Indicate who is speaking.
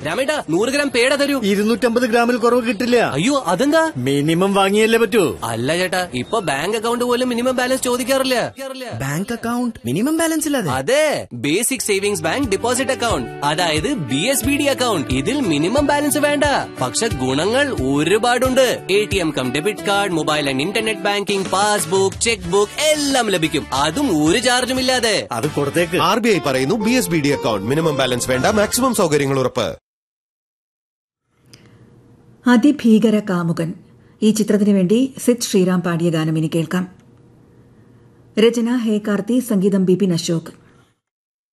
Speaker 1: രാമേട്ടാ നൂറ് ഗ്രാം പേട തരൂ
Speaker 2: ഇരുന്നൂറ്റമ്പത് ഗ്രാമിൽ കുറവ് കിട്ടില്ല
Speaker 1: അയ്യോ അതെന്താ
Speaker 2: മിനിമം വാങ്ങിയല്ലേ പറ്റൂ
Speaker 1: അല്ല ചേട്ടാ ഇപ്പൊ ബാങ്ക് അക്കൗണ്ട് പോലും മിനിമം ബാലൻസ് ചോദിക്കാറില്ല
Speaker 3: ബാങ്ക് അക്കൗണ്ട് മിനിമം ബാലൻസ് ഇല്ലാതെ
Speaker 1: അതെ basic savings bank deposit account അതായത് B S B D account ഇതിൽ മിനിമം ബാലൻസ് വേണ്ട പക്ഷെ ഗുണങ്ങൾ ഒരുപാടുണ്ട് A T M cum debit card mobile and internet banking passbook cheque book എല്ലാം ലഭിക്കും അതും ഒരു ചാർജും ഇല്ലാതെ
Speaker 2: അത് കൊടുത്തേക്ക്
Speaker 4: ആർ ബി ഐ പറയുന്നു B S B D account minimum balance വേണ്ട മാക്സിമം സൗകര്യങ്ങൾ ഉറപ്പ്
Speaker 5: അതിഭീകര കാമുകൻ ഈ ചിത്രത്തിനു വേണ്ടി സിദ് ശ്രീറാം പാടിയ ഗാനം ഇനി കേൾക്കാം രചന ഹേ കാർത്തി സംഗീതം ബിപിൻ അശോക്